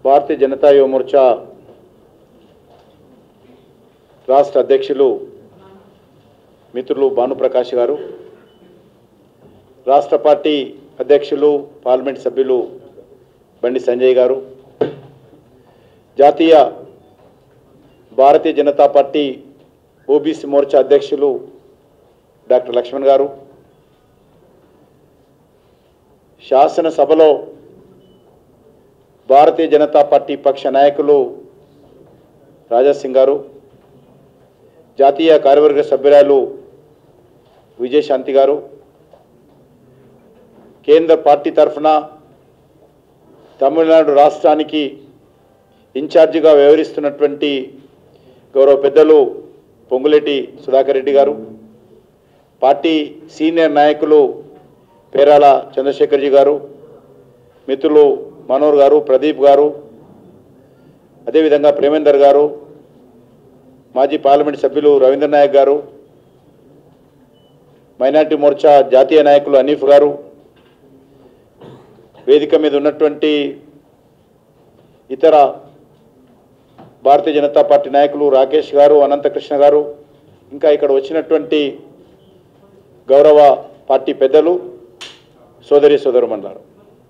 భారతీయ జనతా యువ మోర్చా రాష్ట్ర అధ్యక్షులు మిత్రులు భానుప్రకాష్ గారు రాష్ట్ర పార్టీ అధ్యక్షులు పార్లమెంట్ సభ్యులు బండి సంజయ్ గారు జాతీయ భారతీయ జనతా పార్టీ ఓబీసీ మోర్చా అధ్యక్షులు డాక్టర్ లక్ష్మణ్ గారు శాసనసభలో భారతీయ జనతా పార్టీ పక్ష నాయకులు రాజాసింగ్ గారు జాతీయ కార్యవర్గ సభ్యురాలు విజయశాంతి గారు కేంద్ర పార్టీ తరఫున తమిళనాడు రాష్ట్రానికి ఇన్ఛార్జిగా వ్యవహరిస్తున్నటువంటి గౌరవ పెద్దలు పొంగులేటి సుధాకర్ రెడ్డి గారు పార్టీ సీనియర్ నాయకులు పేరాల చంద్రశేఖర్జీ గారు మిత్రులు మనోహర్ గారు ప్రదీప్ గారు అదేవిధంగా ప్రేమేందర్ గారు మాజీ పార్లమెంట్ సభ్యులు రవీంద్ర నాయక్ గారు మైనార్టీ మోర్చా జాతీయ నాయకులు హనీఫ్ గారు వేదిక మీద ఉన్నటువంటి ఇతర భారతీయ జనతా పార్టీ నాయకులు రాకేష్ గారు అనంతకృష్ణ గారు ఇంకా ఇక్కడ వచ్చినటువంటి గౌరవ పార్టీ పెద్దలు సోదరి సోదరుమన్నారు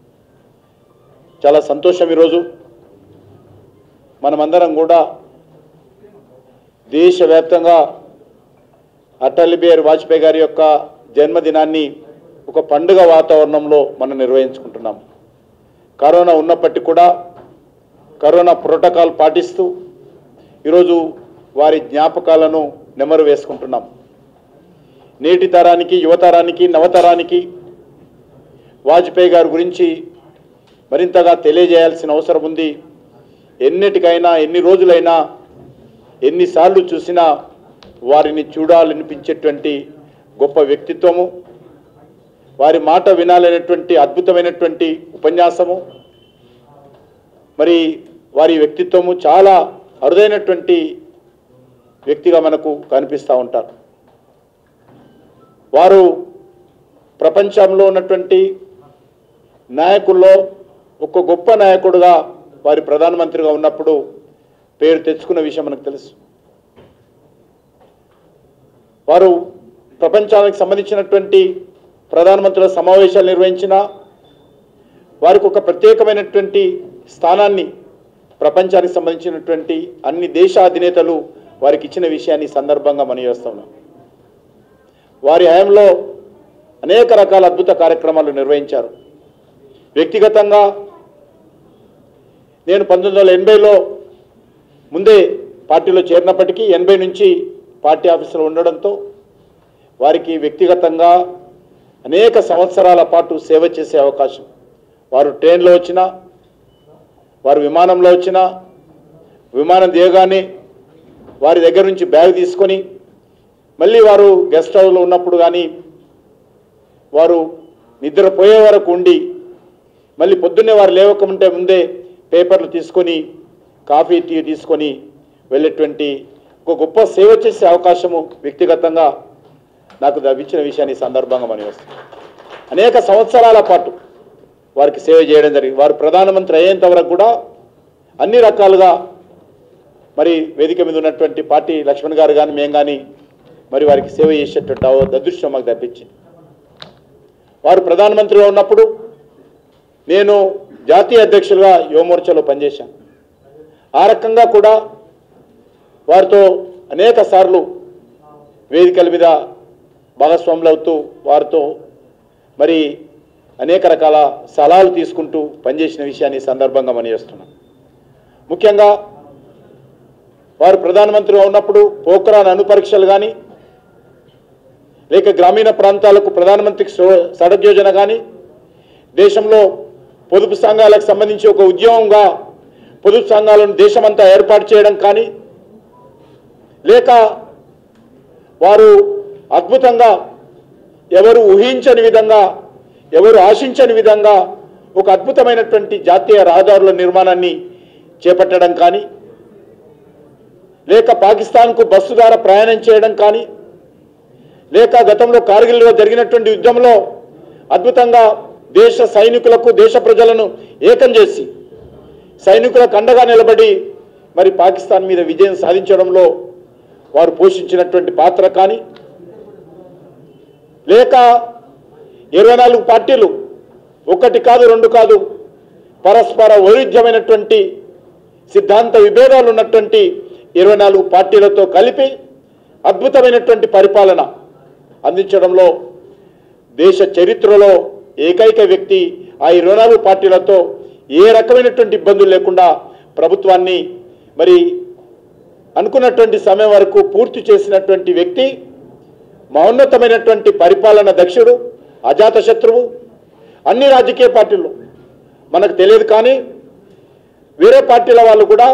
చాలా సంతోషం ఈరోజు మనమందరం కూడా దేశవ్యాప్తంగా అటల్ బిహారీ వాజ్పేయి గారి యొక్క జన్మదినాన్ని ఒక పండుగ వాతావరణంలో మనం నిర్వహించుకుంటున్నాం కరోనా ఉన్నప్పటికీ కూడా కరోనా ప్రోటోకాల్ పాటిస్తూ ఈరోజు వారి జ్ఞాపకాలను నెమరు వేసుకుంటున్నాం నేటి తరానికి యువతరానికి నవతరానికి వాజ్పేయి గారి గురించి మరింతగా తెలియజేయాల్సిన అవసరం ఉంది ఎన్నిటికైనా ఎన్ని రోజులైనా ఎన్నిసార్లు చూసినా వారిని చూడాలనిపించేటువంటి గొప్ప వ్యక్తిత్వము వారి మాట వినాలనేటువంటి అద్భుతమైనటువంటి ఉపన్యాసము మరి వారి వ్యక్తిత్వము చాలా అరుదైనటువంటి వ్యక్తిగా మనకు కనిపిస్తూ ఉంటారు వారు ప్రపంచంలో ఉన్నటువంటి నాయకుల్లో ఒక గొప్ప నాయకుడుగా వారి ప్రధానమంత్రిగా ఉన్నప్పుడు పేరు తెచ్చుకున్న విషయం మనకు తెలుసు వారు ప్రపంచానికి సంబంధించినటువంటి ప్రధానమంత్రుల సమావేశాలు నిర్వహించిన వారికి ఒక ప్రత్యేకమైనటువంటి స్థానాన్ని ప్రపంచానికి సంబంధించినటువంటి అన్ని దేశ అధినేతలు వారికి ఇచ్చిన విషయాన్ని ఈ సందర్భంగా మనం చేస్తున్నాం వారి హయాంలో అనేక రకాల అద్భుత కార్యక్రమాలు నిర్వహించారు వ్యక్తిగతంగా నేను పంతొమ్మిది వందల ఎనభైలో ముందే పార్టీలో చేరినప్పటికీ ఎనభై నుంచి పార్టీ ఆఫీసులో ఉండడంతో వారికి వ్యక్తిగతంగా అనేక సంవత్సరాల పాటు సేవ చేసే అవకాశం వారు ట్రైన్లో వచ్చినా వారు విమానంలో వచ్చినా విమానం దిగగానే వారి దగ్గర నుంచి బ్యాగ్ తీసుకొని మళ్ళీ వారు గెస్ట్ హౌస్లో ఉన్నప్పుడు కానీ వారు నిద్రపోయే వరకు ఉండి మళ్ళీ పొద్దున్నే వారు లేవకముంటే ముందే పేపర్లు తీసుకొని కాఫీ టీ తీసుకొని వెళ్ళేటువంటి ఒక గొప్ప సేవ చేసే అవకాశము వ్యక్తిగతంగా నాకు లభించిన విషయాన్ని ఈ సందర్భంగా మనం వస్తుంది అనేక సంవత్సరాల పాటు వారికి సేవ చేయడం జరిగింది వారు ప్రధానమంత్రి అయ్యేంత వరకు కూడా అన్ని రకాలుగా మరి వేదిక మీద ఉన్నటువంటి పార్టీ లక్ష్మణ్ గారు కానీ మేము కానీ మరి వారికి సేవ చేసేటువంటి అవ- అదృష్టం మాకు తప్పించింది వారు ప్రధానమంత్రిగా ఉన్నప్పుడు నేను జాతీయ అధ్యక్షులుగా యువమోర్చాలో పనిచేశాను ఆ రకంగా కూడా వారితో అనేక సార్లు వేదికల మీద భాగస్వాములు అవుతూ వారితో మరి అనేక రకాల సలహాలు తీసుకుంటూ పనిచేసిన విషయాన్ని ఈ సందర్భంగా మనం చేస్తున్నాం ముఖ్యంగా వారు ప్రధానమంత్రిగా ఉన్నప్పుడు పోఖ్రాన్ అణు పరీక్షలు కానీ లేక గ్రామీణ ప్రాంతాలకు ప్రధానమంత్రి సో- సడక్ యోజన కానీ దేశంలో పొదుపు సంఘాలకు సంబంధించి ఒక ఉద్యమంగా పొదుపు సంఘాలను దేశమంతా ఏర్పాటు చేయడం కానీ లేక వారు అద్భుతంగా ఎవరు ఊహించని విధంగా ఎవరు ఆశించని విధంగా ఒక అద్భుతమైనటువంటి జాతీయ రహదారుల నిర్మాణాన్ని చేపట్టడం కానీ లేక పాకిస్తాన్కు బస్సు ద్వారా ప్రయాణం చేయడం కానీ లేక గతంలో కార్గిల్లో జరిగినటువంటి యుద్ధంలో అద్భుతంగా దేశ సైనికులకు దేశ ప్రజలను ఏకం చేసి సైనికులకు అండగా నిలబడి మరి పాకిస్తాన్ మీద విజయం సాధించడంలో వారు పోషించినటువంటి పాత్ర కానీ లేక ఇరవై నాలుగు పార్టీలు ఒకటి కాదు రెండు కాదు పరస్పర వైరుధ్యమైనటువంటి సిద్ధాంత విభేదాలు ఉన్నటువంటి ఇరవై నాలుగు పార్టీలతో కలిపి అద్భుతమైనటువంటి పరిపాలన అందించడంలో దేశ చరిత్రలో ఏకైక వ్యక్తి ఆ ఇరవై నాలుగు పార్టీలతో ఏ రకమైనటువంటి ఇబ్బందులు లేకుండా ప్రభుత్వాన్ని మరి అనుకున్నటువంటి సమయం వరకు పూర్తి చేసినటువంటి వ్యక్తి మహోన్నతమైనటువంటి పరిపాలన దక్షుడు అజాత శత్రువు అన్ని రాజకీయ పార్టీలు మనకు తెలియదు కానీ వేరే పార్టీల వాళ్ళు కూడా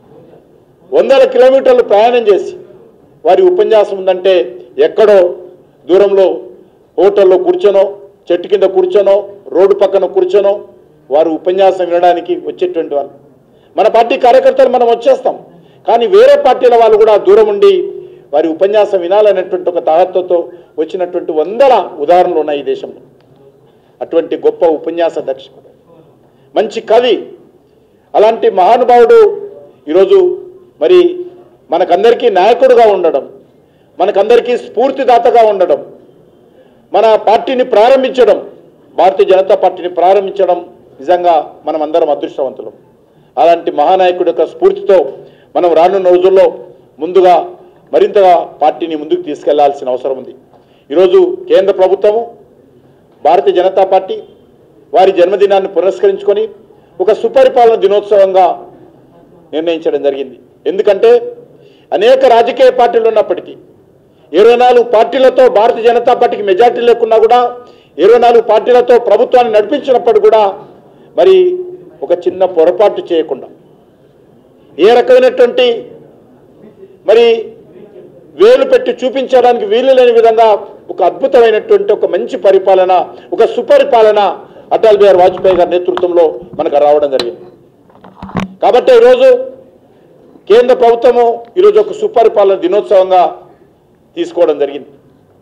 వందల కిలోమీటర్లు ప్రయాణం చేసి వారి ఉపన్యాసం ఉందంటే ఎక్కడో దూరంలో హోటల్లో కూర్చొనో చెట్టు కింద కూర్చొనో రోడ్డు పక్కన కూర్చొనో వారు ఉపన్యాసం వినడానికి వచ్చేటువంటి వాళ్ళు మన పార్టీ కార్యకర్తలు మనం వచ్చేస్తాం కానీ వేరే పార్టీల వాళ్ళు కూడా దూరం ఉండి వారి ఉపన్యాసం వినాలనేటువంటి ఒక తాహత్తుతో వచ్చినటువంటి వందల ఉదాహరణలు ఉన్నాయి ఈ దేశంలో అటువంటి గొప్ప ఉపన్యాస దర్శకుడు మంచి కవి అలాంటి మహానుభావుడు ఈరోజు మరి మనకందరికీ నాయకుడుగా ఉండడం మనకందరికీ స్ఫూర్తిదాతగా ఉండడం మన పార్టీని ప్రారంభించడం భారతీయ జనతా పార్టీని ప్రారంభించడం నిజంగా మనం అందరం అదృష్టవంతులం అలాంటి మహానాయకుడి యొక్క స్ఫూర్తితో మనం రానున్న రోజుల్లో ముందుగా మరింతగా పార్టీని ముందుకు తీసుకెళ్లాల్సిన అవసరం ఉంది ఈరోజు కేంద్ర ప్రభుత్వము భారతీయ జనతా పార్టీ వారి జన్మదినాన్ని పురస్కరించుకొని ఒక సుపరిపాలన దినోత్సవంగా నిర్ణయించడం జరిగింది ఎందుకంటే అనేక రాజకీయ పార్టీలు ఉన్నప్పటికీ ఇరవై నాలుగు పార్టీలతో భారతీయ జనతా పార్టీకి మెజార్టీ లేకున్నా కూడా ఇరవై నాలుగు పార్టీలతో ప్రభుత్వాన్ని నడిపించినప్పుడు కూడా మరి ఒక చిన్న పొరపాటు చేయకుండా ఏ రకమైనటువంటి మరి వేలు పెట్టి చూపించడానికి వీలు లేని విధంగా ఒక అద్భుతమైనటువంటి ఒక మంచి పరిపాలన ఒక సుపరిపాలన అటల్ బిహారీ వాజ్పేయి గారి నేతృత్వంలో మనకు రావడం జరిగింది కాబట్టి ఈరోజు కేంద్ర ప్రభుత్వము ఈరోజు ఒక సుపరిపాలన దినోత్సవంగా తీసుకోవడం జరిగింది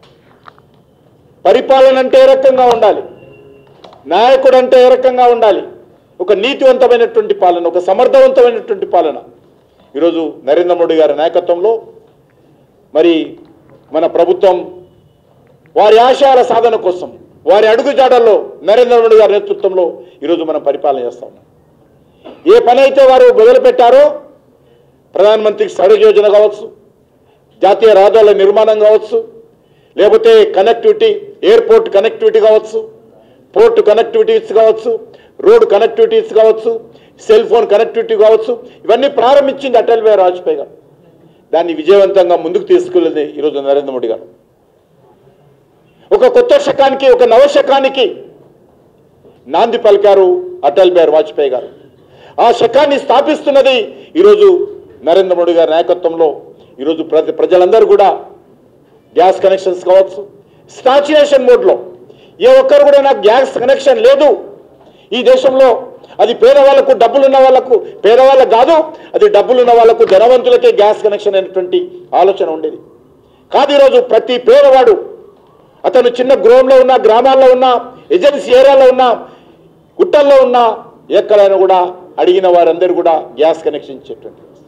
పరిపాలన అంటే ఏ రకంగా ఉండాలి నాయకుడు అంటే ఏ రకంగా ఉండాలి ఒక నీతివంతమైనటువంటి పాలన ఒక సమర్థవంతమైనటువంటి పాలన ఈరోజు నరేంద్ర మోడీ గారి నాయకత్వంలో మరి మన ప్రభుత్వం వారి ఆశయాల సాధన కోసం వారి అడుగుజాడల్లో నరేంద్ర మోడీ గారి నేతృత్వంలో ఈరోజు మనం పరిపాలన చేస్తా ఉన్నాం ఏ పని అయితే వారు మొదలుపెట్టారో ప్రధానమంత్రి సడక్ యోజన కావచ్చు జాతీయ రహదారుల నిర్మాణం కావచ్చు లేకపోతే కనెక్టివిటీ ఎయిర్పోర్ట్ కనెక్టివిటీ కావచ్చు పోర్ట్ కనెక్టివిటీస్ కావచ్చు రోడ్ కనెక్టివిటీస్ కావచ్చు సెల్ ఫోన్ కనెక్టివిటీ కావచ్చు ఇవన్నీ ప్రారంభించింది అటల్ బిహారీ వాజ్పేయి గారు దాన్ని విజయవంతంగా ముందుకు తీసుకెళ్ళింది ఈరోజు నరేంద్ర మోడీ గారు ఒక కొత్త శకానికి ఒక నవశకానికి నాంది పలికారు అటల్ బిహారీ వాజ్పేయి గారు ఆ శకాన్ని స్థాపిస్తున్నది ఈరోజు నరేంద్ర మోడీ గారి నాయకత్వంలో ఈరోజు ప్రతి ప్రజలందరూ కూడా గ్యాస్ కనెక్షన్స్ కావచ్చు స్టాచ్యునేషన్ మోడ్లో ఏ ఒక్కరు కూడా నాకు గ్యాస్ కనెక్షన్ లేదు ఈ దేశంలో అది పేదవాళ్లకు డబ్బులున్న వాళ్ళకు పేదవాళ్ళకు కాదు అది డబ్బులున్న వాళ్ళకు ధనవంతులకే గ్యాస్ కనెక్షన్ అనేటువంటి ఆలోచన ఉండేది కాదు ఈరోజు ప్రతి పేదవాడు అతను చిన్న గృహంలో ఉన్న గ్రామాల్లో ఉన్న ఏజెన్సీ ఏరియాలో ఉన్న గుట్టల్లో ఉన్న ఎక్కడైనా కూడా అడిగిన వారందరూ కూడా గ్యాస్ కనెక్షన్ ఇచ్చేటువంటి వ్యవస్థ.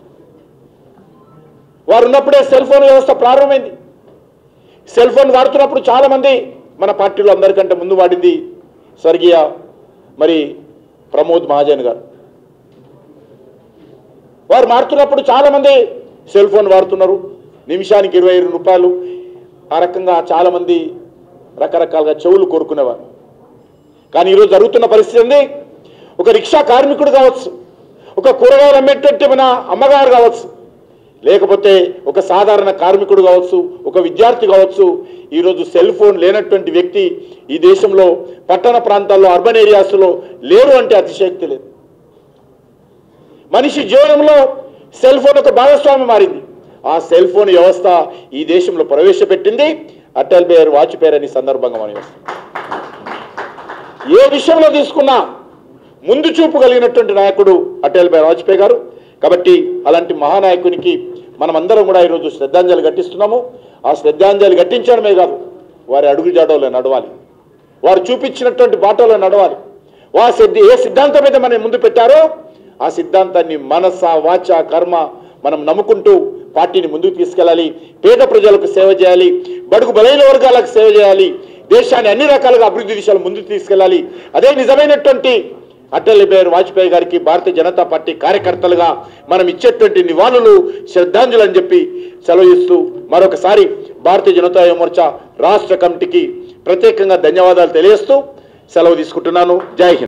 వారు ఉన్నప్పుడే సెల్ ఫోన్ వ్యవస్థ ప్రారంభమైంది సెల్ ఫోన్ వాడుతున్నప్పుడు చాలా మంది మన పార్టీలో అందరికంటే ముందు వాడింది స్వర్గీయ మరి ప్రమోద్ మహాజన్ గారు వారు మారుతున్నప్పుడు చాలా మంది సెల్ ఫోన్ వాడుతున్నారు నిమిషానికి ఇరవై ఐదు రూపాయలు ఆ రకంగా చాలా మంది రకరకాలుగా చెవులు కోరుకునేవారు కానీ ఈరోజు జరుగుతున్న పరిస్థితి ఉంది ఒక రిక్షా కార్మికుడు కావచ్చు ఒక కూరగాయలు అమ్మేటువంటి మన అమ్మగారు కావచ్చు లేకపోతే ఒక సాధారణ కార్మికుడు కావచ్చు ఒక విద్యార్థి కావచ్చు ఈరోజు సెల్ ఫోన్ లేనటువంటి వ్యక్తి ఈ దేశంలో పట్టణ ప్రాంతాల్లో అర్బన్ ఏరియాస్లో లేరు అంటే అతిశయోక్తి లేదు మనిషి జీవనంలో సెల్ ఫోన్ ఒక భాగస్వామి మారింది ఆ సెల్ ఫోన్ వ్యవస్థ ఈ దేశంలో ప్రవేశపెట్టింది అటల్ బిహారీ వాజ్పేయి అని సందర్భంగా మనం చేస్తాం. ఏ విషయంలో తీసుకున్నా ముందు చూపు కలిగినటువంటి నాయకుడు అటల్ బిహారీ వాజ్పేయి గారు కాబట్టి అలాంటి మహానాయకునికి మనం అందరం కూడా ఈరోజు శ్రద్ధాంజలి ఘటిస్తున్నాము ఆ శ్రద్ధాంజలి ఘటించడమే కాదు వారి అడుగు జాడలో నడవాలి వారు చూపించినటువంటి బాటలో నడవాలి వారు సిద్ధ ఏ సిద్ధాంతం మీద మనం ముందు పెట్టారో ఆ సిద్ధాంతాన్ని మనస వాచ కర్మ మనం నమ్ముకుంటూ పార్టీని ముందుకు తీసుకెళ్ళాలి పేద ప్రజలకు సేవ చేయాలి బడుగు బలైన వర్గాలకు సేవ చేయాలి దేశాన్ని అన్ని రకాలుగా అభివృద్ధి దిశలో ముందుకు తీసుకెళ్ళాలి అదే నిజమైనటువంటి అటల్ బిహారీ వాజ్పేయి గారికి భారతీయ జనతా పార్టీ కార్యకర్తలుగా మనం ఇచ్చేటువంటి నివాళులు శ్రద్ధాంజలి అని చెప్పి సెలవు ఇస్తూ మరొకసారి భారతీయ జనతా మోర్చా రాష్ట్ర కమిటీకి ప్రత్యేకంగా ధన్యవాదాలు తెలియజేస్తూ సెలవు తీసుకుంటున్నాను జై హింద్